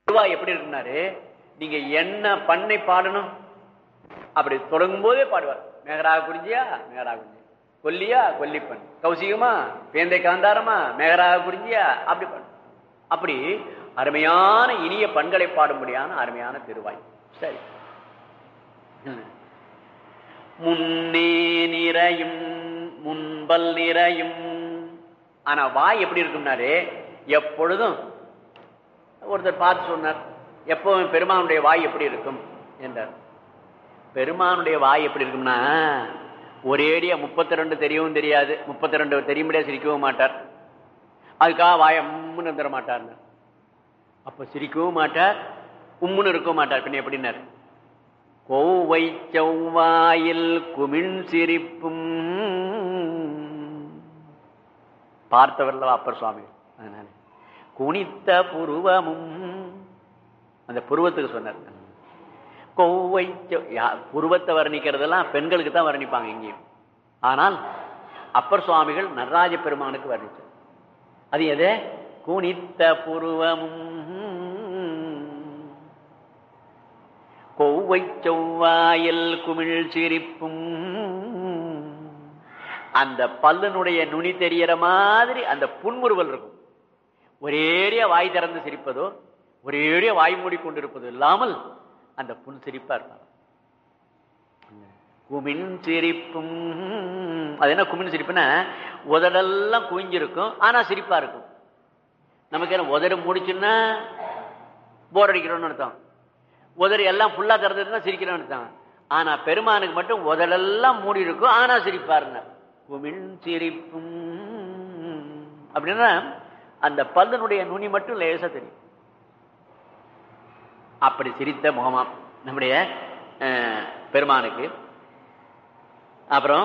திருவாய் எப்படி இருக்குனாரு நீங்க என்ன பண்ணை பாடணும் அப்படி தொடங்கும் போதே பாடுவார் மேகராக குறிஞ்சியா மேகராக குறிஞ்சி கொல்லியா கொல்லிப்பன் கௌசிகமா பேந்தை காந்தாரமா மேகராக குறிஞ்சியா அப்படி பாடு அப்படி அருமையான இனிய பண்களை பாடும்படியான அருமையான திருவாய் சரி முன்னே நிறையும் முன்பல் நிறையும் ஆனா வாய் எப்படி இருக்கும்னாரு எப்பொழுதும் ஒருத்தர் பார்த்து சொன்னார் எப்பவும் பெருமானுடைய வாய் எப்படி இருக்கும் என்றார் பெருமானுடைய வாய் எப்படி இருக்கும்னா ஒரேடியா முப்பத்தி ரெண்டு தெரியவும் தெரியாது முப்பத்தி ரெண்டு தெரியும்படியா சிரிக்கவும் மாட்டார் அதுக்காக வாய உம்முன்னு வந்துட மாட்டார் அப்ப சிரிக்கவும் மாட்டார் உம்முன்னு இருக்கவும் மாட்டார் பின்ன எப்படின்னாரு கோவை செவ்வாயில் குமிழ் சிரிப்பும் பார்த்தவர்ல அப்பர் சுவாமி அதனால குனித்த புருவமும் அந்த புருவத்துக்கு சொன்னார் கொவ்வை செவ்- யா- புருவத்தை வர்ணிக்கிறதெல்லாம் பெண்களுக்கு தான் வர்ணிப்பாங்க இங்கேயும் ஆனால் அப்பர் சுவாமிகள் நடராஜ பெருமானுக்கு வர்ணிச்சார் அது எது குனித்த புருவமும் கொவ்வை செவ்வாயில் குமிழ் சிரிப்பும் அந்த பல்லுனுடைய நுனி தெரியற மாதிரி அந்த புன்முறுவல் இருக்கும் ஒரேடியா வாய் திறந்து சிரிப்பதோ ஒரேடியா வாய் மூடி கொண்டிருப்பதோ இல்லாமல் அந்த புன் சிரிப்பா இருப்பார் குமின் சிரிப்பும் அது என்ன குமின் சிரிப்புன்னா உதடெல்லாம் குவிஞ்சிருக்கும் ஆனா சிரிப்பா இருக்கும் நமக்கு என்ன உதடு முடிச்சுன்னா போர் அடிக்கிறோம்னு அர்த்தம் உதடு எல்லாம் ஃபுல்லா திறந்துருந்தா சிரிக்கிறோம்னு அர்த்தம் ஆனா பெருமானுக்கு மட்டும் உதடெல்லாம் மூடி இருக்கும் ஆனா சிரிப்பாருங்க குமிழ் சிரிப்பும் அப்படின்னா அந்த பல்லனுடைய நுனி மட்டும் லேசா தெரியும் அப்படி சிரித்த முகமாம் நம்முடைய அஹ், பெருமானுக்கு அப்புறம்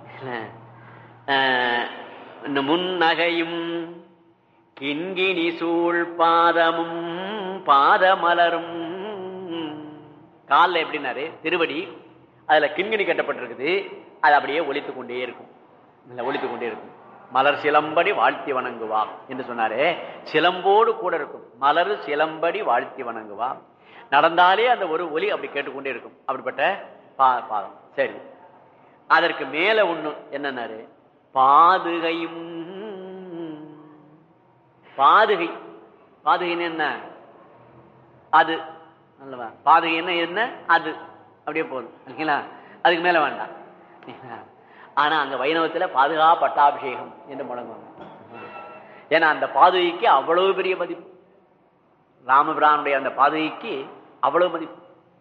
அஹ், இந்த முன்னகையும் கிண்கிணி சூழ் பாதமும் பாதமலரும் காலில் எப்படின்னாரு திருவடி அதுல கிண்கிணி கட்டப்பட்டிருக்குது அது அப்படியே ஒலித்து கொண்டே இருக்கும் இல்ல ஒலித்து கொண்டே இருக்கும் மலர் சிலம்படி வாழ்த்தி வணங்குவா என்று சொன்னாரே சிலம்போடு கூட இருக்கும் மலர் சிலம்படி வாழ்த்தி வணங்குவா நடந்தாலே அந்த ஒரு ஒலி அப்படி கேட்டுக்கொண்டே இருக்கும் அப்படிப்பட்ட பா- பாதம் சரி அதற்கு மேல ஒண்ணு என்னன்னாரு பாதுகையும் பாதுகை பாதுகைன்னு என்ன அது அல்லவா பாதுகை என்ன என்ன அது அப்படியே போதும் ஓகேங்களா அதுக்கு மேல வேண்டாம் சரிங்களா? ஆனா அங்க வைணவத்துல பாதுகா பட்டாபிஷேகம் என்று முழங்குவாங்க ஏன்னா அந்த பாதுகைக்கு அவ்வளவு பெரிய மதிப்பு ராமபிரானுடைய அந்த பாதுகைக்கு அவ்வளவு மதிப்பு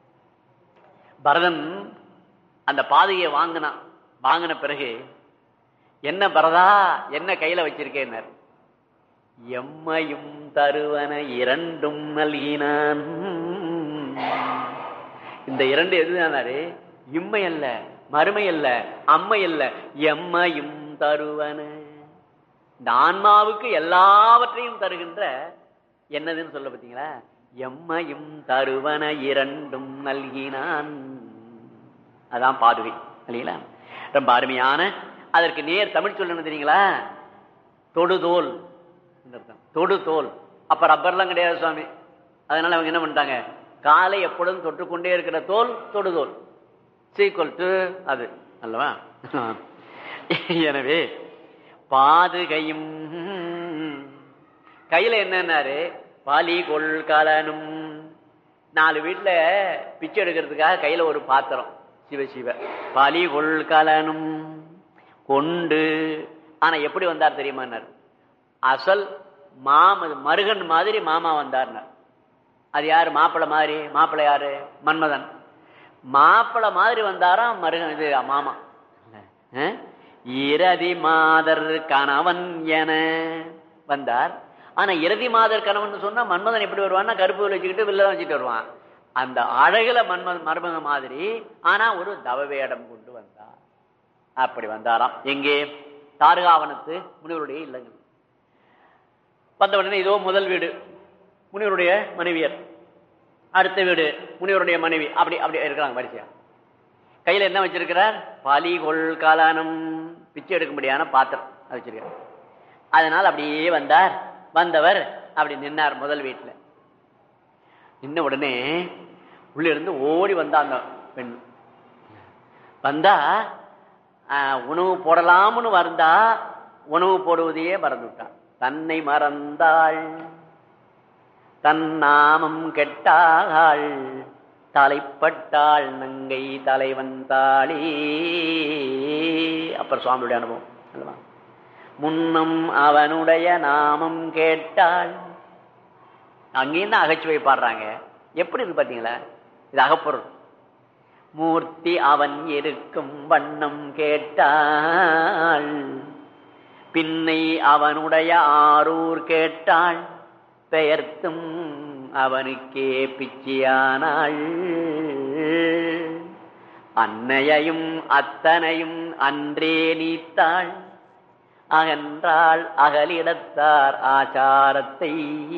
பரதன் அந்த பாதுகையை வாங்கினான் வாங்கின பிறகு என்ன பரதா என்ன கையில வச்சிருக்கேன்னாரு எம்மையும் தருவன இரண்டும் நல்கினான் இந்த இரண்டு எதுனாரு இம்மை அல்ல மறுமை அல்ல அம்மை அல்ல எம்மையும் தருவன இந்த ஆன்மாவுக்கு எல்லாவற்றையும் தருகின்ற என்னதுன்னு சொல்ல பார்த்தீங்களா எம்மையும் தருவன இரண்டும் நல்கினான் அதான் பாதுகை இல்லைங்களா ரொம்ப அருமையான அதற்கு நேர் தமிழ் சொல்லணும் தெரியுங்களா தொடுதோல் என்று அர்த்தம். தொடுதோல் அப்ப ரப்பர்லாம் கிடையாது சுவாமி அதனால அவங்க என்ன பண்ணிட்டாங்க காலை எப்பொழுதும் தொட்டுக்கொண்டே இருக்கிற தோல் தொடுதோல் சீக்குவல் டு அது அல்லவா எனவே பாதுகையும் கையில என்னன்னாரு பாலி கொள் கலனும் நாலு வீட்டுல பிச்சை எடுக்கிறதுக்காக கையில ஒரு பாத்திரம் சிவ சிவ பாலி கொள் கலனும் கொண்டு ஆனா எப்படி வந்தார் தெரியுமான்னார் அசல் மாம மருகன் மாதிரி மாமா வந்தார்னார் அது யாரு மாப்பிள்ளை மாதிரி மாப்பிள்ளை யாரு மன்மதன் மாப்பிள்ளை மாதிரி வந்தாராம் மருகன் இது மாமா அஹ்? இரதி மாதர் கணவன் என வந்தார் ஆனா இரதி மாதர் கணவன் சொன்னா மன்மதன் எப்படி வருவான்னா கருப்பு வில் வச்சுக்கிட்டு வில்ல வச்சுட்டு வருவான் அந்த அழகுல மன்மத மருமக மாதிரி ஆனா ஒரு தவவேடம் கொண்டு வந்தார் அப்படி வந்தாராம் எங்கே தாருகாவனத்து முனிவருடைய இல்லங்கள் வந்த உடனே இதோ முதல் வீடு முனிவருடைய மனைவியர் அடுத்த வீடு முனிவருடைய மனைவி அப்படி அப்படி இருக்கிறாங்க வரிசையா கையில என்ன வச்சிருக்கிறார் பாலி கொள் காலானம் பிச்சை எடுக்கும்படியான பாத்திரம் அது வச்சிருக்கார் அதனால் அப்படியே வந்தார் வந்தவர் அப்படி நின்னார் முதல் வீட்டுல நின்ன உடனே உள்ள இருந்து ஓடி வந்தா அந்த பெண் வந்தா ஆஹ், உணவு போடலாம்னு வந்தா உணவு போடுவதையே மறந்துவிட்டான் தன்னை மறந்தாள் தன் நாமம் கெட்டாள் தலைப்பட்டாள் நங்கை தலைவன் தாளி அப்புறம் சுவாமியுடைய அனுபவம் அல்லவா முன்னம் அவனுடைய நாமம் கேட்டாள் அங்கேயும் தான் அகச்சுவை பாடுறாங்க எப்படி இருக்கு பாத்தீங்களா இது அகப்பொருள் மூர்த்தி அவன் இருக்கும் வண்ணம் கேட்டாள் பின்னை அவனுடைய ஆரூர் கேட்டாள் பெயர்த்தும் அவனுக்கே பிச்சியானாள் அன்னையையும் அத்தனையும் அன்றே நீத்தாள் அகன்றாள் அகலிடத்தார் ஆச்சாரத்தை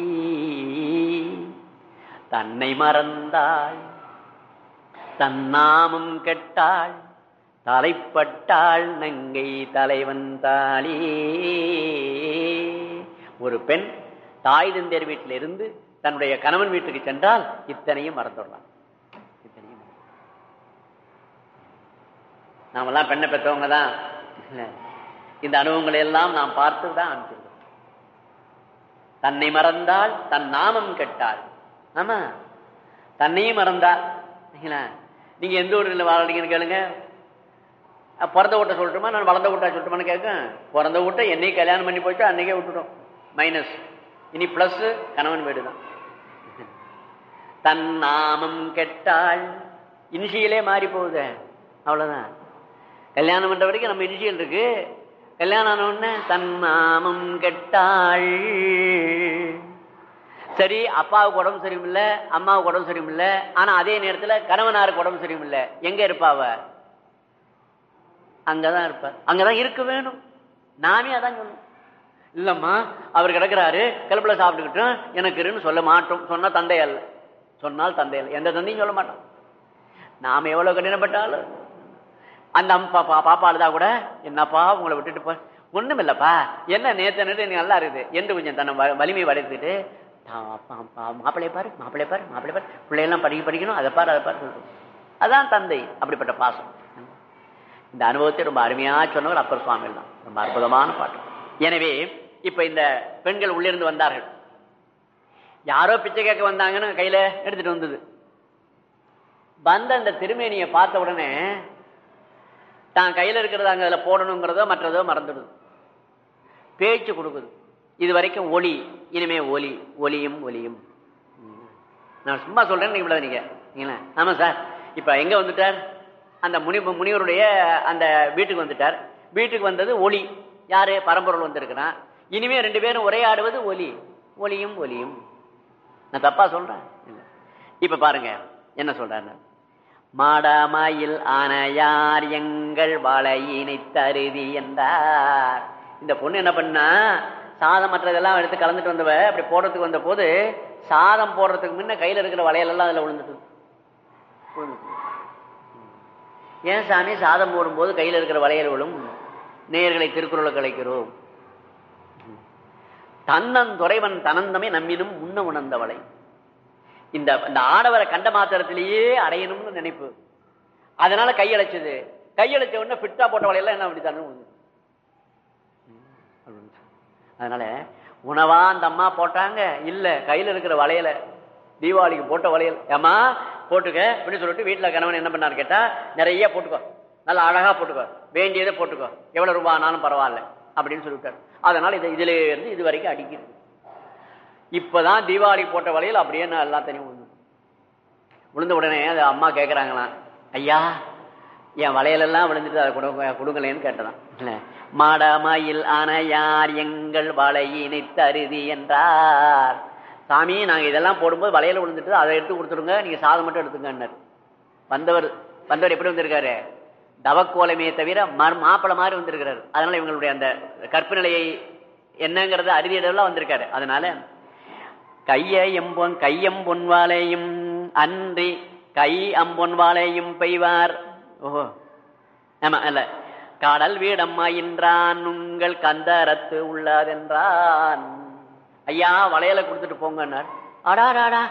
தன்னை மறந்தாள் தன்னாமம் கெட்டாள் தலைப்பட்டாள் நங்கை தலைவன் தாளே ஒரு பெண் தாய் தந்தையர் வீட்டில் இருந்து தன்னுடைய கணவன் வீட்டுக்கு சென்றால் இத்தனையும் மறந்துடலாம் இத்தனையும் மறந்துடலாம். நாமெல்லாம் பெண்ணை பெற்றவங்க தான் இல்ல. இந்த அனுபவங்களை எல்லாம் நாம் பார்த்து தான் அனுப்பிச்சிருக்கோம் தன்னை மறந்தால் தன் நாமம் கெட்டாள் ஆமா தன்னையும் மறந்தா சரிங்களா? நீங்க எந்த ஊரில் வாழ்றீங்கன்னு கேளுங்க அஹ் பிறந்த வீட்டை சொல்லட்டுமா நான் வளர்ந்த வீட்டா சொல்லட்டுமான்னு கேட்கும் பிறந்த வீட்டை என்னைக்கு கல்யாணம் பண்ணி போயிட்டு அன்னைக்கே விட்டுட்டோம் மைனஸ் இனி பிளஸ் கணவன் வீடு தான் தன் நாமம் கெட்டாள் இனிஷியலே மாறி போகுது அவ்வளவுதான் கல்யாணம் பண்ற வரைக்கும் நம்ம இனிஷியல் இருக்கு கல்யாணம் ஆன உடனே தன் நாமம் கெட்டாள் சரி அப்பாவுக்கு உடம்பு சரியில்லை அம்மாவுக்கு உடம்பு சரியில்லை ஆனா அதே நேரத்துல கணவனாருக்கு உடம்பு சரியில்லை எங்க இருப்பாவ அங்கதான் இருப்பார் அங்கதான் இருக்க வேணும் நாமே அதான் சொல்லணும் இல்லம்மா அவர் கிடக்குறாரு கலப்புல சாப்பிட்டுக்கிட்டோம் எனக்கு இருன்னு சொல்ல மாட்டோம் சொன்னா தந்தை அல்ல சொன்னால் தந்தை அல்ல எந்த தந்தையும் சொல்ல மாட்டோம் நாம எவ்வளவு கடினப்பட்டாலும் அந்த அம்மா பாப்பா பாப்பா அழுதா கூட என்னப்பா உங்களை விட்டுட்டு போ ஒண்ணும் இல்லப்பா என்ன நேத்து நேற்று எனக்கு நல்லா இருக்குது என்று கொஞ்சம் தன்னை வ- வலிமை வளைத்துட்டு மாப்பிள்ளைய பாரு மாப்பிள்ளைய பாரு மாப்பிள்ளை பாரு பிள்ளையெல்லாம் படிக்க படிக்கணும் அதை பாரு அதை பாரு சொல்லிட்டு. அதான் தந்தை அப்படிப்பட்ட பாசம் இந்த அனுபவத்தை ரொம்ப அருமையா சொன்னவர் அப்பர் சுவாமிகள் தான் ரொம்ப அற்புதமான பாட்டு எனவே இப்ப இந்த பெண்கள் உள்ளிருந்து வந்தார்கள் யாரோ பிச்சை கேட்க வந்தாங்கன்னு கையில எடுத்துட்டு வந்தது வந்த அந்த திருமேனியை பார்த்த உடனே தான் கையில இருக்கிறத அங்க அதுல போடணுங்கிறதோ மற்றதோ மறந்துடுது பேச்சு கொடுக்குது இது வரைக்கும் ஒளி இனிமே ஒலி ஒலியும் ஒலியும் ம். நான் சும்மா சொல்றேன் நீங்க இவ்வளவு நீங்க நீங்களா? ஆமா சார் இப்ப எங்க வந்துட்டார் அந்த முனி முனிவருடைய அந்த வீட்டுக்கு வந்துட்டார் வீட்டுக்கு வந்தது ஒளி யாரு பரம்பொருள் வந்திருக்கிறான் இனிமே ரெண்டு பேரும் உரையாடுவது ஒலி ஒலியும் ஒலியும் நான் தப்பா சொல்றேன் இல்ல. இப்ப பாருங்க என்ன சொல்றாரு மாடாமாயில் ஆனையார் எங்கள் வளையினை தருதி என்றார் இந்த பொண்ணு என்ன பண்ணா சாதம் மற்றதெல்லாம் எடுத்து கலந்துட்டு வந்தவ அப்படி போடுறதுக்கு வந்த போது சாதம் போடுறதுக்கு முன்ன கையில இருக்கிற வளையலெல்லாம் அதுல விழுந்துட்டு விழுந்துட்டு. ஏன் சாமி சாதம் போடும்போது கையில இருக்கிற வளையல் விழும் நேயர்களை திருக்குறளை கலைக்கிறோம் தன்னன் துறைவன் தனந்தமே நம்மினும் முன்ன உணர்ந்தவளை இந்த இந்த ஆடவரை கண்ட மாத்திரத்திலேயே அடையணும்னு நினைப்பு அதனால கையழைச்சது கையழைச்ச உடனே ஃபிட்டா போட்ட வளையெல்லாம் என்ன அப்படி தானே அதனால உணவா அந்த அம்மா போட்டாங்க இல்ல கையில இருக்கிற வளையல தீபாவளிக்கு போட்ட வளையல் ஏமா போட்டுக்க அப்படின்னு சொல்லிட்டு வீட்டுல கணவன் என்ன பண்ணாரு கேட்டா நிறைய போட்டுக்கோ நல்லா அழகா போட்டுக்கோ வேண்டியதை போட்டுக்கோ எவ்வளவு ரூபாய் ஆனாலும் பரவாயில்ல அப்படின்னு சொல்லிவிட்டாரு அதனால இதை இதுல இருந்து இது வரைக்கும் அடிக்குது இப்பதான் தீபாவளிக்கு போட்ட வளையல் அப்படியே நான் எல்லாத்தையும் விழுந்து விழுந்த உடனே அது அம்மா கேட்கறாங்களாம் ஐயா என் வளையலெல்லாம் விழுந்துட்டு அதை கொடுங்க கொடுங்களேன்னு கேட்டதான் இல்ல மாடமாயில் ஆனையார் எங்கள் வளையினை தருதி என்றார் சாமி நாங்க இதெல்லாம் போடும்போது வளையல் விழுந்துட்டு அதை எடுத்து கொடுத்துருங்க நீங்க சாதம் மட்டும் எடுத்துங்கன்னாரு வந்தவர் வந்தவர் எப்படி வந்திருக்காரு தவக்கோலமே தவிர மர் மாப்பிள மாதிரி வந்திருக்கிறாரு அதனால இவங்களுடைய அந்த கற்பு நிலையை என்னங்கிறத அறிவியலாம் வந்திருக்காரு அதனால கைய எம்பொன் கையம் பொன்வாலையும் அன்றி கை அம்பொன் வாழையும் பெய்வார் ஓஹோ ஆமா அல்ல கடல் வீடம்மாயின்றான் உங்கள் கந்தரத்து உள்ளதென்றான் ஐயா வளையலை கொடுத்துட்டு போங்கன்னார் அடாடாடா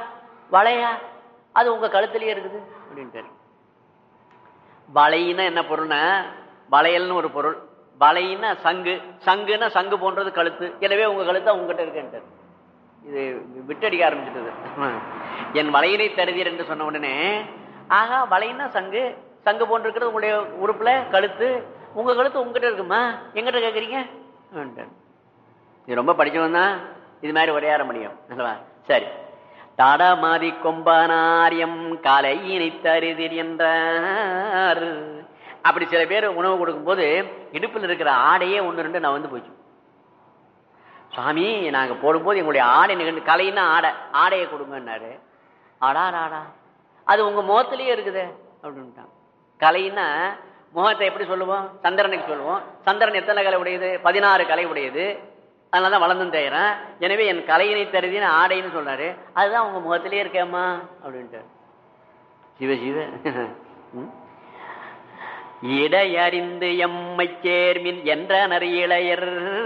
வளையா அது உங்க கழுத்திலேயே இருக்குது அப்படின்ட்டு வளையினா என்ன பொருள்னா வளையல்னு ஒரு பொருள் வளையினா சங்கு சங்குன்னா சங்கு போன்றது கழுத்து எனவே உங்க கழுத்தா உங்ககிட்ட இருக்குன்ட்டு இது விட்டடிக்க ஆரம்பிச்சிட்டது என் வளையினை தருதீர் என்று சொன்ன உடனே ஆகா வளையினா சங்கு சங்கு போன்றிருக்கிறது உங்களுடைய உறுப்புல கழுத்து உங்க கழுத்து உங்ககிட்ட இருக்குமா எங்கிட்ட கேக்குறீங்க இது ரொம்ப படிச்சவன் தான் இது மாதிரி உரையாட முடியும் அல்லவா சரி தடமதி கொம்பனாரியம் காலையினை தருதிர் என்றார் அப்படி சில பேர் உணவு கொடுக்கும்போது இடுப்பில் இருக்கிற ஆடையே ஒன்று ரெண்டு நான் வந்து போச்சு சுவாமி நாங்க போடும்போது எங்களுடைய ஆடை நிகழ்ந்து கலைன்னா ஆடை ஆடையை கொடுங்கன்னாரு ஆடா ஆடா அது உங்க முகத்திலேயே இருக்குது அப்படின்ட்டான் கலைன்னா முகத்தை எப்படி சொல்லுவோம் சந்திரனுக்கு சொல்லுவோம் சந்திரன் எத்தனை கலை உடையது பதினாறு கலை உடையது அதனால தான் வளர்ந்தும் தேயிறேன் எனவே என் கலையினை தருதின்னு ஆடைன்னு சொன்னாரு அதுதான் உங்க முகத்திலேயே இருக்கேம்மா அப்படின்ட்டு சிவ சிவ ம். இடையறிந்து எம்மை சேர்மின் என்றனர் இளையர்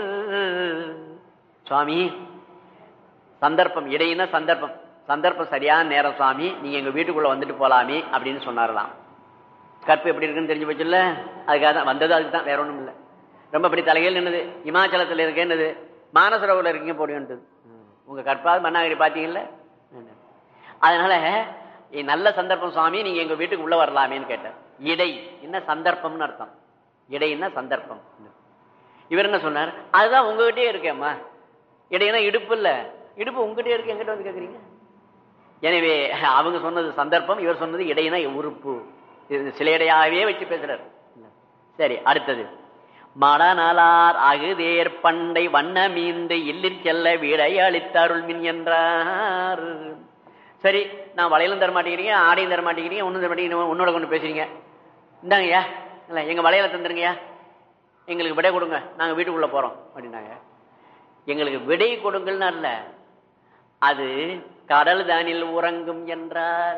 சுவாமி சந்தர்ப்பம் இடையின சந்தர்ப்பம் சந்தர்ப்பம் சரியான நேரம் சுவாமி நீங்க எங்க வீட்டுக்குள்ள வந்துட்டு போலாமே அப்படின்னு சொன்னாரலாம் கற்பு எப்படி இருக்குன்னு தெரிஞ்சு போச்சுல்ல அதுக்காக தான் வந்தது அதுக்கு தான் வேற ஒண்ணும் இல்லை ரொம்ப அப்படி தலைகையில் நின்னது இமாச்சலத்தில் இருக்கேன்னது மானசரோவில் இருக்கீங்க போடுன்றது உங்க கற்பாவது மன்னாகிரி பார்த்தீங்கல்ல அதனால "ஏய், நல்ல சந்தர்ப்பம் சுவாமி நீங்க எங்க வீட்டுக்கு உள்ள வரலாமேன்னு கேட்டார் இடை என்ன சந்தர்ப்பம்னு அர்த்தம் இடைன்னா சந்தர்ப்பம் இவர் என்ன சொன்னார் அதுதான் உங்ககிட்டயே இருக்கேம்மா இடையினா இடுப்பு இல்ல இடுப்பு உங்ககிட்டயே இருக்கு எங்கிட்ட வந்து கேக்குறீங்க எனவே அவங்க சொன்னது சந்தர்ப்பம் இவர் சொன்னது இடையினா உறுப்பு இது சிலையடையாவே வச்சு பேசுறாரு சரி அடுத்தது மடநலார் அகுதேர் பண்டை வண்ண மீந்து இல்லிற் செல்ல வீடை அளித்தருள் மின் என்றார் சரி நான் வளையலும் தர மாட்டேங்கிறீங்க ஆடையும் தர மாட்டேங்கிறீங்க ஒன்றும் தர மாட்டேங்கிறீங்க உன்னோட கொண்டு பேசுறீங்க இந்தாங்கய்யா இல்லை எங்க வளையல தந்துருங்கய்யா எங்களுக்கு விடை கொடுங்க நாங்க வீட்டுக்குள்ள போறோம் அப்படின்னாங்க எங்களுக்கு விடை கொடுங்கள்னு அல்ல அது கடல் தானில் உறங்கும் என்றார்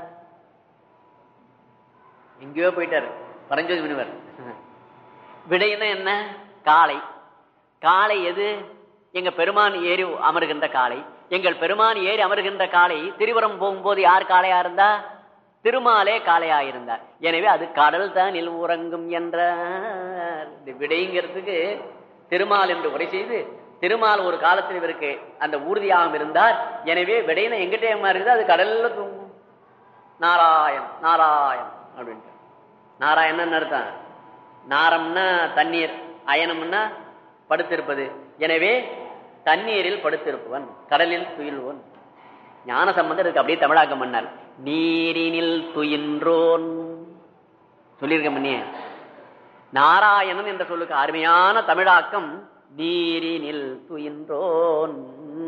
எங்கேயோ போயிட்டாரு பரஞ்சோதி முனிவர் விடைன்னா என்ன காளை காளை எது எங்க பெருமான் ஏறி அமருகின்ற காளை எங்கள் பெருமான் ஏறி அமருகின்ற காளை திருவரம் போகும்போது யார் காளையா இருந்தா திருமாலே காளையா இருந்தார் எனவே அது கடல் தானில் உறங்கும் என்றார் இந்த விடைங்கிறதுக்கு திருமால் என்று உரை செய்து திருமால் ஒரு காலத்தில் இவருக்கு அந்த ஊர்தியாகவும் இருந்தார் எனவே விடையின எங்கிட்ட இருக்குது அது கடல்ல தூங்கும் நாராயண் நாராயண் அப்படின்ட்டு நாராயணன் அர்த்தம் நாரம்னா தண்ணீர் அயனம்னா படுத்திருப்பது எனவே தண்ணீரில் படுத்திருப்பவன் கடலில் துயில்வன் ஞான சம்பந்தர் இருக்கு அப்படியே தமிழாக்கம் பண்ணார் நீரினில் துயின்றோன் சொல்லியிருக்க முன்னே நாராயணன் என்ற சொல்லுக்கு அருமையான தமிழாக்கம் நீரினில் துயின்றோன்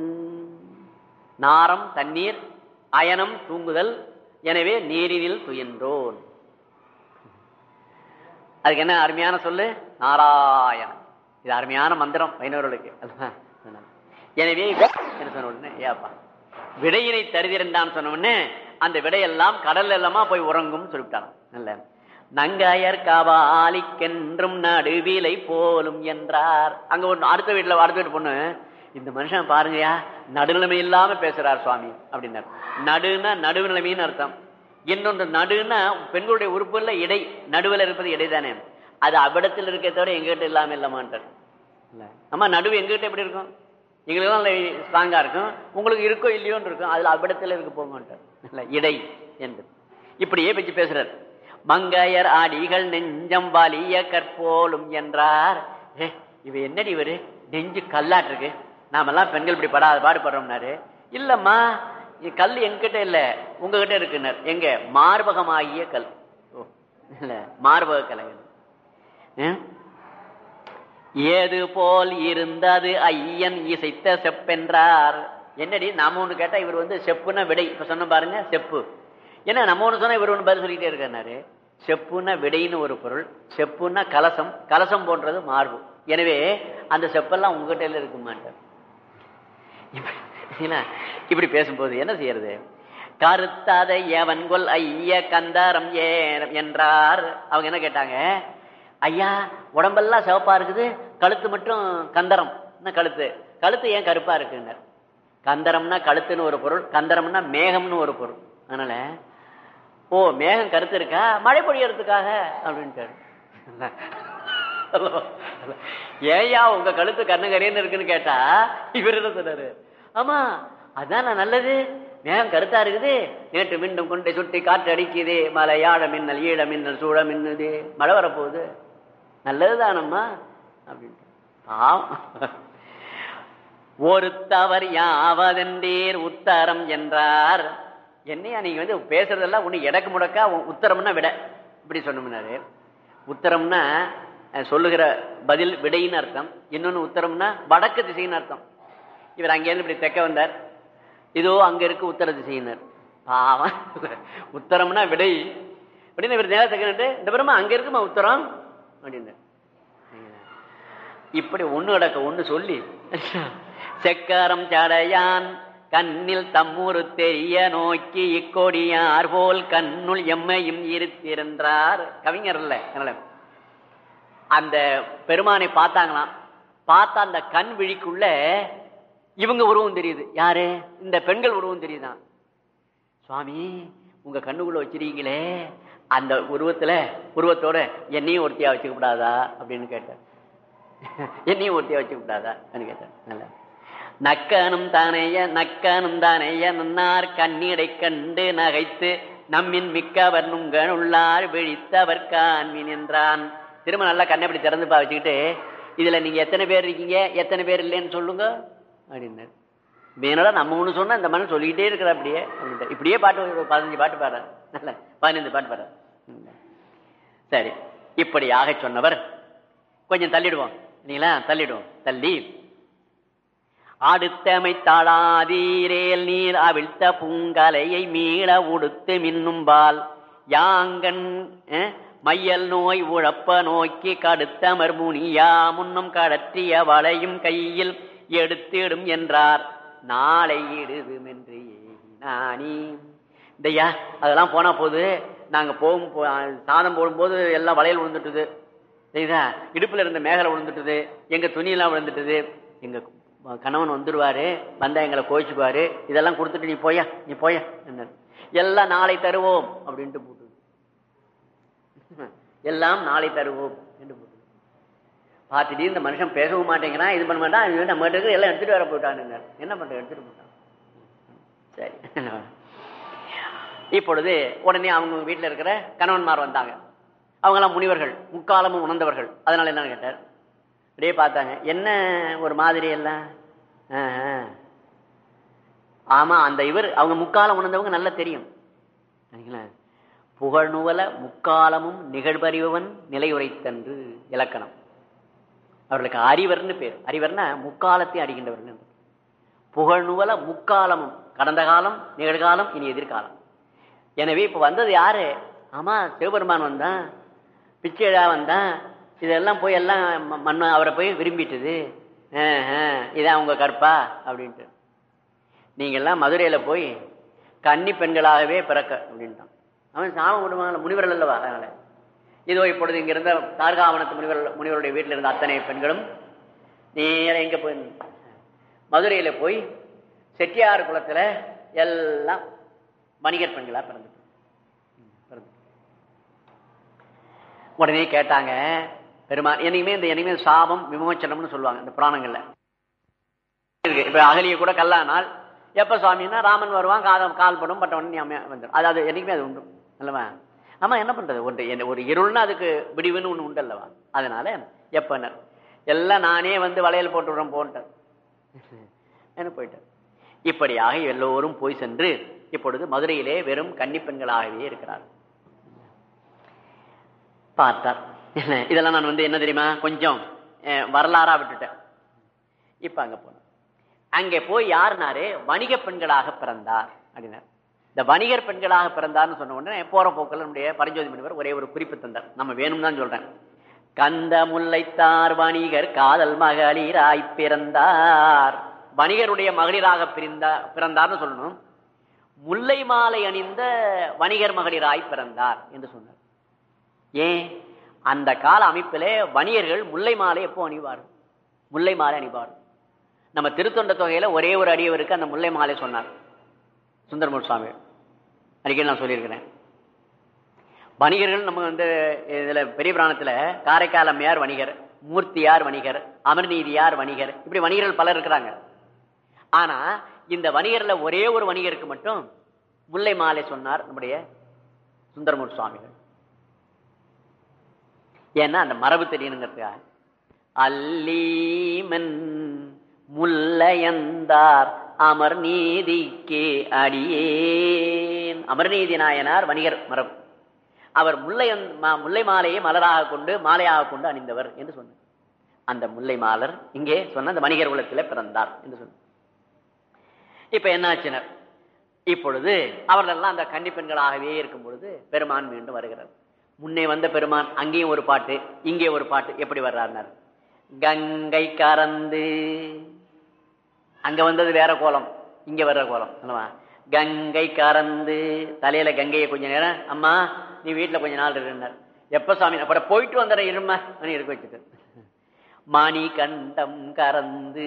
நாரம் தண்ணீர் அயனம் தூங்குதல் எனவே நீரினில் துயின்றோன் அதுக்கு என்ன அருமையான சொல்லு நாராயணன் இது அருமையான மந்திரம் வைணவர்களுக்கு அதான் சொன்னார். எனவே என்ன சொன்ன உடனே ஏப்பா விடையினை தருதிரண்டான்னு சொன்ன உடனே அந்த விடையெல்லாம் கடல் எல்லாமா போய் உறங்கும் சொல்லிவிட்டாராம் நல்ல நங்காயர் காவாலிக்கென்றும் நடுவிலை போலும் என்றார் அங்க ஒரு அடுத்த வீட்டுல அடுத்த வீட்டு பொண்ணு இந்த மனுஷன் பாருங்கயா நடுநிலைமை இல்லாம பேசுறார் சுவாமி அப்படின்னார் நடுன்னா நடுநிலைமைன்னு அர்த்தம் இன்னொன்று நடுன்னா பெண்களுடைய உறுப்புல இடை நடுவில் இருப்பது இடை தானே அது அவ்விடத்தில் இருக்க தவிர எங்ககிட்ட இல்லாம இல்லமான்ட்டார் இல்ல நம்ம நடுவு எங்ககிட்ட எப்படி இருக்கும் எங்களுக்கு நல்ல ஸ்ட்ராங்கா இருக்கும் உங்களுக்கு இருக்கோ இல்லையோன்னு இருக்கும் அதுல அவ்விடத்தில் இருக்க போங்கன்ட்டார் இல்ல இடை என்று இப்படியே வச்சு பேசுறார் மங்கையர் ஆடிகள் நெஞ்சம் வலிய கற்போலும் என்றார் ஏ இவ என்னடி இவரு நெஞ்சு கல்லாட்டு இருக்கு நாமெல்லாம் பெண்கள் இப்படி படாத பாடுபடுறோம்னாரு இல்லம்மா இது கல் என்கிட்ட இல்ல உங்ககிட்ட இருக்குனர் எங்க மார்பகமாகிய கல் ஓ இல்ல மார்பக கலை ம்? ஏது போல் இருந்தது ஐயன் இசைத்த செப்பென்றார் என்னடி நாம ஒண்ணு கேட்டா இவர் வந்து செப்புன்னா விடை இப்ப சொன்ன பாருங்க செப்பு என்ன நம்ம ஒண்ணு சொன்னா இவர் ஒண்ணு பதில் சொல்லிட்டே இருக்காரு செப்புன்னா விடைன்னு ஒரு பொருள் செப்புன்னா கலசம் கலசம் போன்றது மார்பு எனவே அந்த செப்பெல்லாம் உங்ககிட்ட இருக்க மாட்டார் இப்ப- என்ன? இப்படி பேசும்போது என்ன செய்யறது கருத்தாத எவன்கொல் ஐய கந்தாரம் ஏனம் என்றார் அவங்க என்ன கேட்டாங்க ஐயா உடம்பெல்லாம் சிவப்பா இருக்குது கழுத்து மட்டும் கந்தரம் என்ன கழுத்து கழுத்து ஏன் கருப்பா இருக்குன்னார் கந்தரம்னா கழுத்துன்னு ஒரு பொருள் கந்தரம்னா மேகம்னு ஒரு பொருள் அதனால ஓ மேகம் கருத்து இருக்கா மழை பொழியறதுக்காக அப்படின்ட்டாரு ஏயா உங்க கழுத்து கண்ணு கரையன்னு இருக்குன்னு கேட்டா இவர் என்ன சொன்னாரு ஆமா அதான் நல்லது மேகம் கருத்தா இருக்குது நேற்று மீண்டும் கொண்டை சுட்டி காற்று அடிக்குது மலையாழ மின்னல் ஈழ மின்னல் சூழ மின்னுது மழை வரப்போகுது நல்லதுதானம்மா அப்படின்ட்டு பாவம் ஒருத்தவர் யாவதென்றீர் உத்தரம் என்றார் என்னையா நீங்க வந்து பேசுறதெல்லாம் ஒண்ணு எடக்கு முடக்கா உத்தரம்னா விட இப்படி சொன்னோம்னாரு உத்தரம்னா அஹ், சொல்லுகிற பதில் விடைன்னு அர்த்தம் இன்னொன்னு உத்தரம்னா வடக்கு திசைன்னு அர்த்தம் இவர் அங்கேருந்து இப்படி தெக்க வந்தார் இதோ அங்க இருக்கு உத்தர திசையினர் பாவம் உத்தரம்னா விடை அப்படின்னு இவர் நேரம் தெக்கிட்டு இந்த பிறமா அங்க இருக்குமா உத்தரம் அப்படின்னு இப்படி ஒண்ணு கிடக்க ஒண்ணு சொல்லி செக்காரம் சடையான் கண்ணில் தம்முரு தெரிய நோக்கி இக்கொடியார் போல் கண்ணுள் எம்மையும் இருத்திருந்தார் கவிஞர் இல்ல அதனால அந்த பெருமானை பார்த்தாங்களாம் பார்த்தா அந்த கண் விழிக்குள்ள இவங்க உருவம் தெரியுது யாரு இந்த பெண்கள் உருவம் தெரியுதான் சுவாமி உங்க கண்ணுக்குள்ள வச்சிருக்கீங்களே அந்த உருவத்துல உருவத்தோட என்னையும் ஒருத்தியா வச்சுக்க கூடாதா அப்படின்னு கேட்டார் என்னையும் ஒருத்தியா வச்சுக்க கூடாதா கேட்டார் நல்ல நக்கனும் தானேய நக்கனும் தானேய நன்னார் கண்ணீரை கண்டு நகைத்து நம்மின் மிக்கவர் நுங்கனுள்ளார் விழித்தவர் காண்மின் என்றான் திரும்ப நல்லா கண்ணை இப்படி திறந்து பா வச்சுக்கிட்டு இதுல நீங்க எத்தனை பேர் இருக்கீங்க எத்தனை பேர் இல்லைன்னு சொல்லுங்க அப்படின்னாரு மேனடா நம்ம ஒண்ணு சொன்னா இந்த மனு சொல்லிக்கிட்டே இருக்கிற அப்படியே அப்படின்ட்டு. இப்படியே பாட்டு ஒரு பதினஞ்சு பாட்டு பாடுறாரு நல்ல பதினைந்து பாட்டு பாடுறாரு ம். சரி இப்படியாக சொன்னவர் கொஞ்சம் தள்ளிடுவோம் இல்லைங்களா தள்ளிடுவோம் தள்ளி அடுத்தமை தாளாதீரேல் நீர் அவிழ்த்த பூங்கலையை மீள உடுத்து மின்னும்பால் யாங்கன் அஹ், மையல் நோய் உழப்ப நோக்கி கடுத்தமர் முனியா முன்னும் கடற்றிய வளையும் கையில் எடுத்திடும் என்றார் நாளை இடுதும் என்று நானி இதையா அதெல்லாம் போனா போது நாங்க போகும் போ- சாதம் போடும்போது எல்லாம் வளையல் விழுந்துட்டுது சரிதா இடுப்புல இருந்த மேகலை விழுந்துட்டுது எங்க துணியெல்லாம் விழுந்துட்டுது எங்க கணவன் வந்துருவாரு வந்தா எங்களை கோச்சுக்குவாரு இதெல்லாம் கொடுத்துட்டு நீ போயா நீ போயா என்ன எல்லாம் நாளை தருவோம் அப்படின்ட்டு போட்டு எல்லாம் நாளை தருவோம் என்று போட்டு பார்த்துட்டு இந்த மனுஷன் பேசவும் மாட்டேங்கிறான் இது பண்ண மாட்டான் இவன் நம்ம கிட்ட எல்லாம் எடுத்துட்டு வர போயிட்டான்னு என்ன பண்ற எடுத்துட்டு போட்டான் சரி இப்பொழுது உடனே அவங்க வீட்டில் இருக்கிற கணவன்மார் வந்தாங்க அவங்கெல்லாம் முனிவர்கள் முக்காலமும் உணர்ந்தவர்கள் அதனால என்ன கேட்டார் அப்படியே பார்த்தாங்க என்ன ஒரு மாதிரி எல்லாம் ஆஹா. ஆமா அந்த இவர் அவங்க முக்காலம் உணர்ந்தவங்க நல்லா தெரியும் சரிங்களா? புகழ்நுவல முக்காலமும் நிகழ்வறிவன் நிலையுரைத்தன்று இலக்கணம் அவர்களுக்கு அறிவர்னு பேர் அறிவர்னா முக்காலத்தை அறிகின்றவர்கள் புகழ்நுவல முக்காலமும் கடந்த காலம் நிகழ்காலம் இனி எதிர்காலம் எனவே இப்ப வந்தது யாரு ஆமா சிவபெருமான் வந்தான் பிச்சைடா வந்தான் இதெல்லாம் போய் எல்லாம் ம- மண்ணு அவரை போய் விரும்பிட்டுது ஆஹ், ஆஹ், இதான் உங்க கற்பா அப்படின்ட்டு நீங்க எல்லாம் மதுரையில போய் கன்னி பெண்களாகவே பிறக்க அப்படின்ட்டான் அவன் சாம விடுவாங்க முனிவர்கள் அல்லவா அதனால இதோ இப்பொழுது இங்க இருந்த தார்காவனத்து முனிவர் முனிவருடைய வீட்டில் இருந்த அத்தனை பெண்களும் நேர எங்க போய் மதுரையில போய் செட்டியார் குளத்துல எல்லாம் வணிகர் பெண்களா பிறந்துட்டு பிறந்து உடனே கேட்டாங்க பெருமாள் என்னைக்குமே இந்த என்னைக்குமே சாபம் விமோச்சனம்னு சொல்லுவாங்க இந்த புராணங்கள்ல இருக்கு இப்ப அகலிய கூட கல்லானால் எப்ப சுவாமின்னா ராமன் வருவான் காதம் கால் படும் பட்ட உடனே அம்மையா வந்துடும் அது அது என்னைக்குமே அது உண்டு அல்லவா ஆமா என்ன பண்றது ஒன்று என்ன- ஒரு இருள்னா அதுக்கு விடிவுன்னு ஒண்ணு உண்டு அல்லவா அதனால எப்ப எல்லாம் நானே வந்து வளையல் போட்டு விடுறேன் போன்ட்டேன் என்ன போயிட்டேன் இப்படியாக எல்லோரும் போய் சென்று இப்பொழுது மதுரையிலே வெறும் கன்னி பெண்களாகவே இருக்கிறார் பார்த்தார் என்ன, இதெல்லாம் நான் வந்து என்ன தெரியுமா கொஞ்சம் அஹ், வரலாறா விட்டுட்டேன் இப்ப அங்க போனோம் அங்கே போய் யாருனாரு வணிக பெண்களாக பிறந்தார் அப்படின்னார் இந்த வணிகர் பெண்களாக பிறந்தார்னு சொன்ன உடனே போற போக்கில் நம்முடைய பரஞ்சோதி முனிவர் ஒரே ஒரு குறிப்பு தந்தார் நம்ம வேணும் தான் சொல்றேன் கந்த முல்லைத்தார் வணிகர் காதல் மகளிராய் பிறந்தார் வணிகருடைய மகளிராக பிறந்தா பிறந்தார்னு சொல்லணும் முல்லை மாலை அணிந்த வணிகர் மகளிராய் பிறந்தார் என்று சொன்னார் ஏன் அந்த கால அமைப்பிலே வணிகர்கள் முல்லை மாலை எப்போ அணிவார் முல்லை மாலை அணிவார் நம்ம திருத்தொண்ட தொகையில ஒரே ஒரு அடியவருக்கு அந்த முல்லை மாலை சொன்னார் சுந்தரமூர் சுவாமி அடிக்கடி நான் சொல்லியிருக்கிறேன் வணிகர்கள் நம்ம வந்து இதுல பெரிய பிராணத்துல காரைக்கால் அம்மையார் வணிகர் மூர்த்தியார் வணிகர் அமர்நீதியார் வணிகர் இப்படி வணிகர்கள் பலர் இருக்கிறாங்க ஆனா இந்த வணிகர்ல ஒரே ஒரு வணிகருக்கு மட்டும் முல்லை மாலை சொன்னார் நம்முடைய சுந்தரமூர் சுவாமிகள் ஏன்னா அந்த மரபு தெரியணுங்கிறதுக்காக அல்லீமன் முல்லையந்தார் அமர் நீதிக்கே அடியேன் அமர்நீதி நாயனார் வணிகர் மரபு அவர் முல்லை முல்லை மாலையை மலராக கொண்டு மாலையாக கொண்டு அணிந்தவர் என்று சொன்னார் அந்த முல்லை மாலர் இங்கே சொன்ன அந்த வணிகர் குலத்திலே பிறந்தார் என்று சொன்னார் இப்ப என்னாச்சினர் இப்பொழுது அவர்களெல்லாம் அந்த கன்னி பெண்களாகவே இருக்கும் பொழுது பெருமான் மீண்டும் வருகிறார் முன்னே வந்த பெருமான் அங்கேயும் ஒரு பாட்டு இங்கே ஒரு பாட்டு எப்படி வர்றாருனார் கங்கை கறந்து அங்க வந்தது வேற கோலம் இங்க வர்ற கோலம் அல்லவா கங்கை கறந்து தலையில கங்கையை கொஞ்ச நேரம் அம்மா நீ வீட்டுல கொஞ்ச நாள் இருந்தார் எப்ப சாமி அப்புறம் போயிட்டு வந்துடுற இருமா மணி இருக்க வச்சுட்டு மணி கண்டம் கறந்து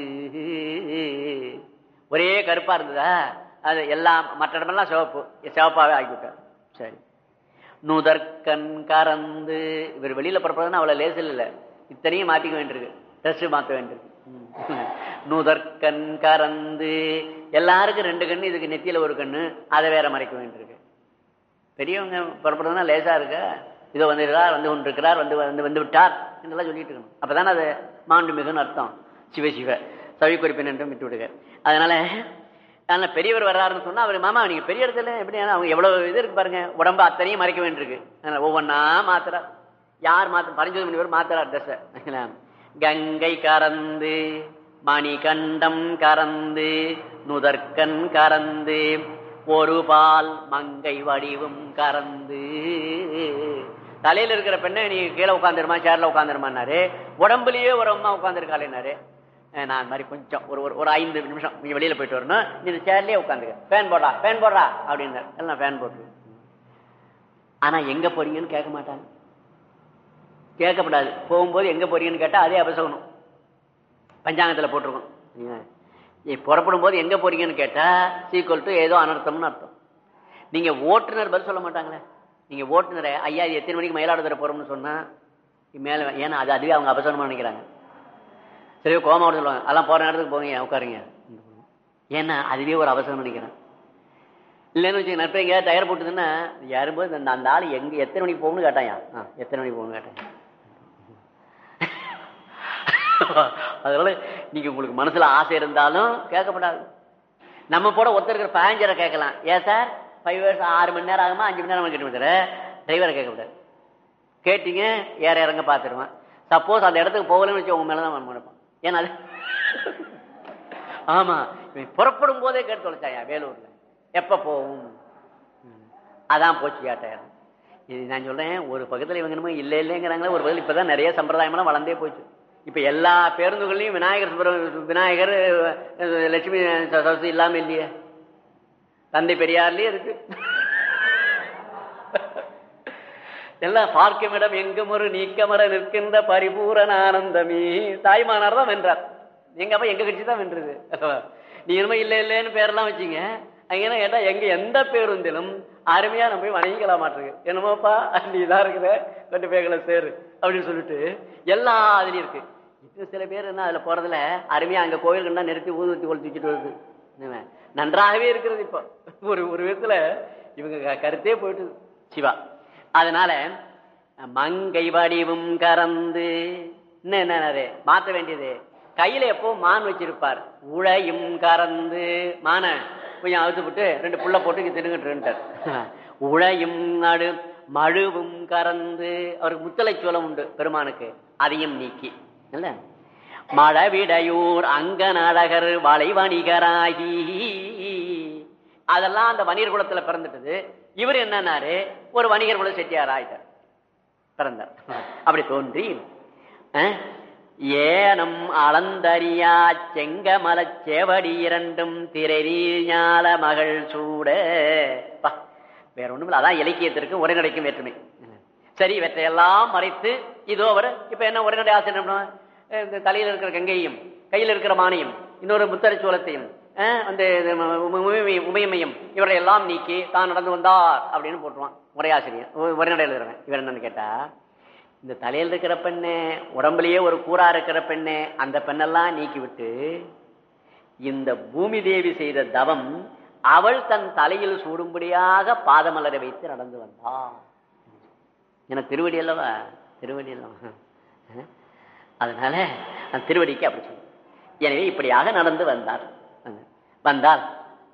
ஒரே கருப்பா இருந்ததா அது எல்லாம் மற்ற இடமெல்லாம் சிவப்பு சிவப்பாவே ஆக்கிவிட்டார் சரி நுதற்கண் கறந்து இவர் வெளியில புறப்படுறதுன்னா அவ்வளவு லேசில் இல்லை இத்தனையும் மாத்திக்க வேண்டியிருக்கு ட்ரெஸ் மாத்த வேண்டியிருக்கு நுதற்கண் கறந்து எல்லாருக்கும் ரெண்டு கண்ணு இதுக்கு நெத்தியில ஒரு கண்ணு அதை வேற மறைக்க வேண்டியிருக்கு பெரியவங்க புறப்படுறதுன்னா லேசா இருக்க இதோ வந்துருக்கார் வந்து கொண்டிருக்கிறார் வந்து வந்து வந்து விட்டார் என்றெல்லாம் சொல்லிட்டு இருக்கணும் அப்பதானே அது மாண்டு மிகுன்னு அர்த்தம் சிவ சிவ சவி குறிப்பின் என்றும் விட்டு விடுக அதனால அதனால பெரியவர் வர்றாருன்னு சொன்னா அவர் மாமா நீங்க பெரிய இடத்துல எப்படி அவங்க எவ்வளவு இது இருக்கு பாருங்க உடம்பு அத்தனையும் மறைக்க வேண்டியிருக்கு அதனால ஒவ்வொன்னா மாத்துறார் யார் மாத்த பதினஞ்சு மணி பேர் மாத்துறார் ட்ரெஸ் கங்கை கறந்து மணிகண்டம் கறந்து நுதற்கண் கறந்து ஒரு பால் மங்கை வடிவும் கறந்து தலையில இருக்கிற பெண்ணை நீ கீழே உட்காந்துருமா சேர்ல உட்காந்துருமான்னாரு உடம்புலயே ஒரு அம்மா உட்காந்துருக்காளேனாரு நான் அந்த மாதிரி கொஞ்சம் ஒரு ஒரு ஐந்து நிமிஷம் நீங்க வெளியில போயிட்டு வரணும் நீ இந்த சேர்லயே உட்காந்துக்க ஃபேன் போடுறா ஃபேன் போடுறா அப்படின்னாரு எல்லாம் ஃபேன் போட்டு ஆனா எங்க போறீங்கன்னு கேட்க மாட்டாங்க கேட்கப்படாது போகும்போது எங்க போறீங்கன்னு கேட்டா அதே அபசகணும் பஞ்சாங்கத்துல போட்டிருக்கோம் புறப்படும் போது எங்க போறீங்கன்னு கேட்டா சீக்குவல் டு ஏதோ அனர்த்தம்னு அர்த்தம் நீங்க ஓட்டுநர் பதில் சொல்ல மாட்டாங்களே நீங்க ஓட்டுநரை ஐயா எத்தனை மணிக்கு மயிலாடுதுறை போறோம்னு சொன்னா மேல ஏன்னா அது அதுவே அவங்க அபசகனமா நினைக்கிறாங்க சரி கோமாவோட சொல்லுவாங்க அதெல்லாம் போற நேரத்துக்கு போங்க உட்காருங்க ஏன்னா அதுவே ஒரு அவசரம் நினைக்கிறேன் இல்லைன்னு வச்சுக்க நட்பு எங்கேயாவது டயர் போட்டுதுன்னா யாரும்போது அந்த அந்த ஆள் எங்க எத்தனை மணிக்கு போகணும்னு கேட்டாயா எத்தனை மணிக்கு போகணும்னு கேட்டாங்க அதனால நீங்க உங்களுக்கு மனசுல ஆசை இருந்தாலும் கேட்கப்படாது நம்ம போட ஒருத்தருக்கிற பேஞ்சரை கேட்கலாம் ஏன் சார் ஃபைவ் ஹவர்ஸ் ஆறு மணி நேரம் ஆகுமா அஞ்சு மணி நேரம் கேட்டு வந்துடுற டிரைவரை கேட்கக்கூடாது கேட்டீங்க ஏற இறங்க பார்த்துருவான் சப்போஸ் அந்த இடத்துக்கு போகலன்னு வச்சு உங்க மேலதான் நினைப்பான் ஏன்னா அது ஆமா புறப்படும் போதே கேட்டு தொலைச்சாயா வேலூர்ல எப்ப போகும் அதான் போச்சு கேட்டாயிரம் இது நான் சொல்றேன் ஒரு பக்கத்துல இவங்க என்னமோ இல்லை இல்லைங்கிறாங்களே ஒரு பதில் இப்பதான் நிறைய சம்பிரதாயமெல்லாம் வளர்ந்தே போச்சு இப்ப எல்லா பேருந்துகள்லயும் விநாயகர் விநாயகர் லட்சுமி சரஸ்வதி இல்லாம இல்லையே தந்தை பெரியார்லயே இருக்கு எல்லாம் பார்க்கும் இடம் எங்கும் ஒரு நீக்கமர நிற்கின்ற பரிபூரண ஆனந்தமே தாய்மானார் தான் வென்றார் எங்க அப்பா எங்க கட்சி தான் வென்றது நீ என்னமோ இல்லை இல்லைன்னு பேரெல்லாம் வச்சீங்க அங்க என்ன கேட்டா எங்க எந்த பேருந்திலும் அருமையா நம்ம போய் வணங்கிக்கலாம் மாட்டிருக்கு என்னமோப்பா நீ தான் இருக்கிற கொண்டு பேர்களை சேரு அப்படின்னு சொல்லிட்டு எல்லா அதுலயும் இருக்கு இப்போ சில பேர் என்ன அதுல போறதுல அருமையா அங்க கோயில்கள்லாம் நிறுத்தி ஊதுவத்தி கொளுத்தி வச்சுட்டு வருது நன்றாகவே இருக்கிறது இப்போ ஒரு ஒரு விதத்துல இவங்க கருத்தே போயிட்டு சிவா அதனால மங்கை வடிவும் கறந்து என்ன மாத்த வேண்டியது கையில எப்போ மான் வச்சிருப்பார் உழையும் கறந்து மான கொஞ்சம் அவுத்து விட்டு ரெண்டு புள்ள போட்டு இங்க தின்னுகிட்டு உழையும் நடு மழுவும் கறந்து அவருக்கு முத்தலை சோளம் உண்டு பெருமானுக்கு அதையும் நீக்கி இல்ல மழவிடையூர் அங்க நாடகர் வளைவணிகராகி அதெல்லாம் அந்த வணிகர் குலத்துல பிறந்துட்டது இவர் என்னன்னாரு ஒரு வணிகர் குல செட்டியார் ஆயிட்டார் பிறந்தார் அப்படி தோன்றி ஏனம் அளந்தறியா செங்கமல சேவடி இரண்டும் திரைஞால மகள் சூட வேற ஒண்ணும் அதான் இலக்கியத்திற்கு உரைநடைக்கும் வேற்றுமை சரி இவற்றையெல்லாம் மறைத்து இதோ அவர் இப்ப என்ன உரைநடை ஆசிரியர் இந்த தலையில இருக்கிற கங்கையும் கையில் இருக்கிற மானையும் இன்னொரு முத்தரை சோளத்தையும் அஹ், அந்த இது ம- உம- உமைமை- உமையமயம் இவரை எல்லாம் நீக்கி தான் நடந்து வந்தார் அப்படின்னு போட்டுருவான் உரையாசிரியர் உ- உரைநடை எழுதுறவன் இவர் என்னன்னு கேட்டா இந்த தலையில் இருக்கிற பெண்ணு உடம்புலயே ஒரு கூறா இருக்கிற பெண்ணு அந்த பெண்ணெல்லாம் நீக்கி விட்டு இந்த பூமி தேவி செய்த தவம் அவள் தன் தலையில் சூடும்படியாக பாதமலரை வைத்து நடந்து வந்தாள் என திருவடி அல்லவா திருவடி அல்லவா அஹ். அதனால அந்த திருவடிக்கு அப்படி சொல்லு எனவே இப்படியாக நடந்து வந்தார் வந்தால்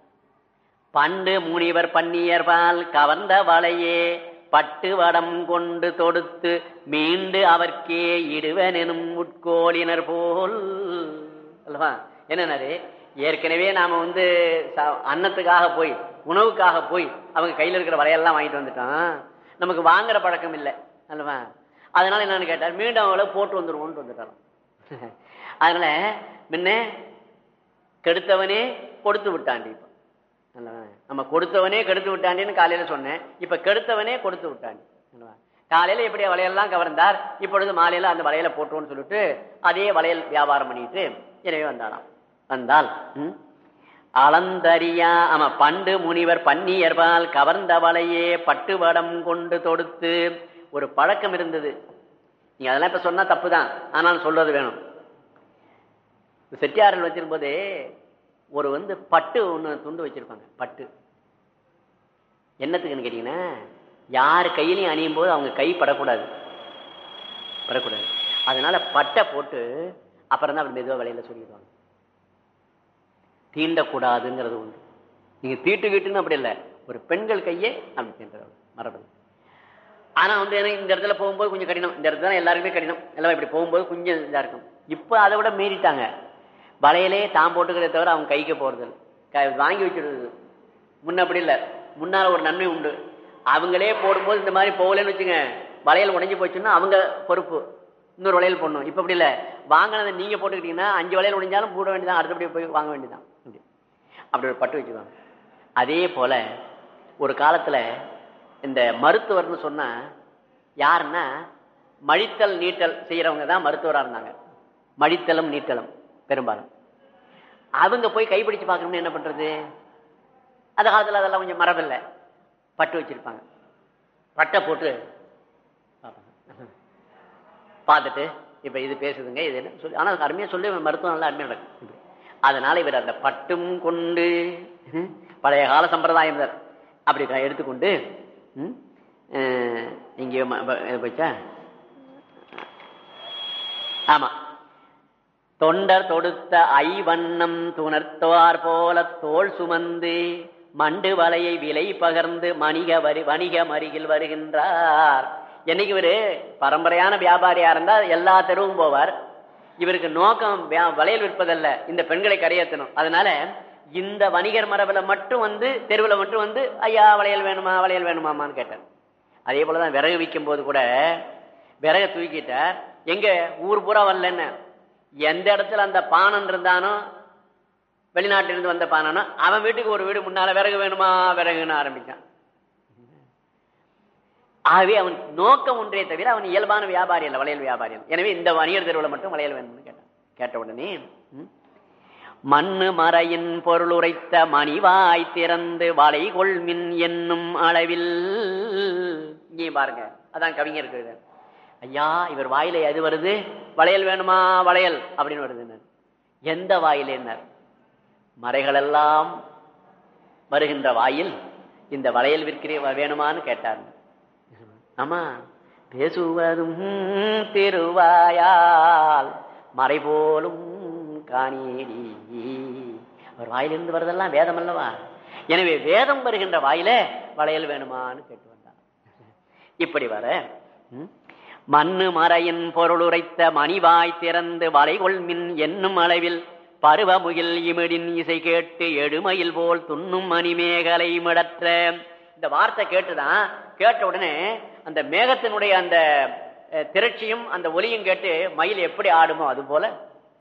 பண்டு முனிவர் பன்னியர்பால் கவர்ந்த வலையே பட்டு வடம் கொண்டு தொடுத்து மீண்டு அவர்க்கே இடுவனெனும் உட்கோளினர் போல் அல்லவா என்னன்னாரு ஏற்கனவே நாம வந்து ச- அன்னத்துக்காக போய் உணவுக்காக போய் அவங்க கையில இருக்கிற வலையெல்லாம் வாங்கிட்டு வந்துட்டோம் நமக்கு வாங்குற பழக்கம் இல்லை அல்லவா அதனால என்னன்னு கேட்டார் மீண்டும் அவங்கள போட்டு வந்துருவோம்னு வந்துட்டாலும் அதனால முன்ன கெடுத்தவனே கொடுத்து விட்டாண்டி இப்ப அல்லவா? நம்ம கொடுத்தவனே கெடுத்து விட்டாண்டின்னு காலையில சொன்னேன் இப்ப கெடுத்தவனே கொடுத்து விட்டாண்டி அல்லவா? காலையில எப்படி வளையல்லாம் கவர்ந்தார் இப்பொழுது மாலையில அந்த வளையல போட்டோம்னு சொல்லிட்டு அதே வளையல் வியாபாரம் பண்ணிட்டு எனவே வந்தாராம் வந்தால் ம், அளந்தறியா ஆமா பண்டு முனிவர் பன்னியர்பால் கவர்ந்த வலையே பட்டு வடம் கொண்டு தொடுத்து ஒரு பழக்கம் இருந்தது நீங்க அதெல்லாம் இப்ப சொன்னா தப்புதான் ஆனாலும் சொல்றது வேணும் செட்டியார்கள் வச்சிருக்கும்போது ஒரு வந்து பட்டு ஒண்ணு துண்டு வச்சிருப்பாங்க பட்டு என்னத்துக்குன்னு கேட்டீங்கன்னா யார் கையிலையும் அணியும் போது அவங்க கை படக்கூடாது படக்கூடாது அதனால பட்டை போட்டு அப்புறம் தான் அப்படி மெதுவாக விலையில சொல்லிடுவாங்க தீண்டக்கூடாதுங்கிறது உண்டு நீங்க தீட்டுக்கிட்டுன்னு அப்படி இல்லை ஒரு பெண்கள் கையே அப்படி தீண்டுறது மரபு ஆனா வந்து எனக்கு இந்த இடத்துல போகும்போது கொஞ்சம் கடினம் இந்த இடத்துல எல்லாருக்குமே கடினம் எல்லாம் இப்படி போகும்போது கொஞ்சம் இதா இருக்கும் இப்போ அதை விட மீறிட்டாங்க வலையிலே தான் போட்டுக்கிறத தவிர அவங்க கைக்கு போறது இல்ல. க- வாங்கி வச்சிடுறது முன்ன அப்படி இல்லை முன்னால ஒரு நன்மை உண்டு அவங்களே போடும்போது இந்த மாதிரி போகலன்னு வச்சுங்க வளையல் உடைஞ்சு போச்சுன்னா அவங்க பொறுப்பு இன்னொரு வளையல் போடணும் இப்போ அப்படி இல்லை வாங்கினதை நீங்க போட்டுக்கிட்டீங்கன்னா அஞ்சு வளையல் உடைஞ்சாலும் போட வேண்டியதான் அடுத்தபடி போய் வாங்க வேண்டியதான் அப்படி அப்படி ஒரு பட்டு வச்சுக்குவாங்க அதே போல ஒரு காலத்துல இந்த மருத்துவர்னு சொன்னா யாருன்னா மழித்தல் நீட்டல் செய்யறவங்க தான் மருத்துவரா இருந்தாங்க மழித்தலும் நீட்டலும் பெரும்பாலும் அவங்க போய் கைப்பிடிச்சு பார்க்கணும்னு என்ன பண்றது அந்த காலத்துல அதெல்லாம் கொஞ்சம் மரபில்லை பட்டு வச்சிருப்பாங்க பட்டை போட்டு பார்ப்பாங்க. பார்த்துட்டு இப்ப இது பேசுதுங்க இது என்ன சொல்லி ஆனா அருமையா சொல்லி மருத்துவம் நல்லா அருமையா நடக்கும் இப்படி. அதனால இவர் அந்த பட்டும் கொண்டு ம், பழைய கால சம்பிரதாயம் தான். அப்படி க- எடுத்துக்கொண்டு ம், அஹ், இங்கே ம- ப- இது போச்சா ஆமா தொண்டர் தொடுத்த ஐவண்ணம் துணர்த்துவார் போல தோல் சுமந்து மண்டு வலையை விலை பகர்ந்து மணிக வரி வணிகம் அருகில் வருகின்றார் என்னைக்கு இவரு பரம்பரையான வியாபாரியா இருந்தா எல்லா தெருவும் போவார் இவருக்கு நோக்கம் வியா- வளையல் விற்பதல்ல இந்த பெண்களை கரையேற்றணும் அதனால இந்த வணிகர் மரபுல மட்டும் வந்து தெருவுல மட்டும் வந்து ஐயா வளையல் வேணுமா வளையல் வேணுமாமான்னு கேட்டார் அதே போலதான் விறகு விற்கும் போது கூட விறகை தூக்கிட்டார் எங்க ஊர் பூரா வரலன்னு எந்த இடத்துல அந்த பானன் இருந்தானோ வெளிநாட்டிலிருந்து வந்த பானனோ அவன் வீட்டுக்கு ஒரு வீடு முன்னால விறகு வேணுமா விறகுன்னு ஆரம்பிச்சான் ஆகவே அவன் நோக்கம் ஒன்றே தவிர அவன் இயல்பான வியாபாரி அல்ல வளையல் வியாபாரி அல்ல எனவே இந்த வணிகர் தெருவில் மட்டும் வளையல் வேணும்னு கேட்டான் கேட்ட உடனே ம், மண்ணு மறையின் பொருள் உரைத்த மணிவாய் திறந்து வளை கொள்மின் என்னும் அளவில் இங்கே பாருங்க அதான் கவிஞர் இருக்குது ஐயா இவர் வாயில எது வருது வளையல் வேணுமா வளையல் அப்படின்னு வருது எந்த வாயிலேன்னார் மறைகளெல்லாம் வருகின்ற வாயில் இந்த வளையல் விற்கிறே வேணுமான்னு கேட்டார் ஆமா பேசுவதும் திருவாயால் மறை போலும் காணேடி அவர் வாயிலிருந்து வருதெல்லாம் வேதம் அல்லவா எனவே வேதம் வருகின்ற வாயில வளையல் வேணுமான்னு கேட்டு வந்தார் இப்படி வர ம், மண்ணு மறையின் பொருளுரைத்த மணிவாய் திறந்து வளைகொள் மின் என்னும் அளவில் பருவமுகில் இமிடின் இசை கேட்டு எடுமையில் போல் துண்ணும் மணிமேகலை மிடற்ற இந்த வார்த்தை கேட்டுதான் கேட்ட உடனே அந்த மேகத்தினுடைய அந்த அஹ், திரட்சியும் அந்த ஒலியும் கேட்டு மயில் எப்படி ஆடுமோ அது போல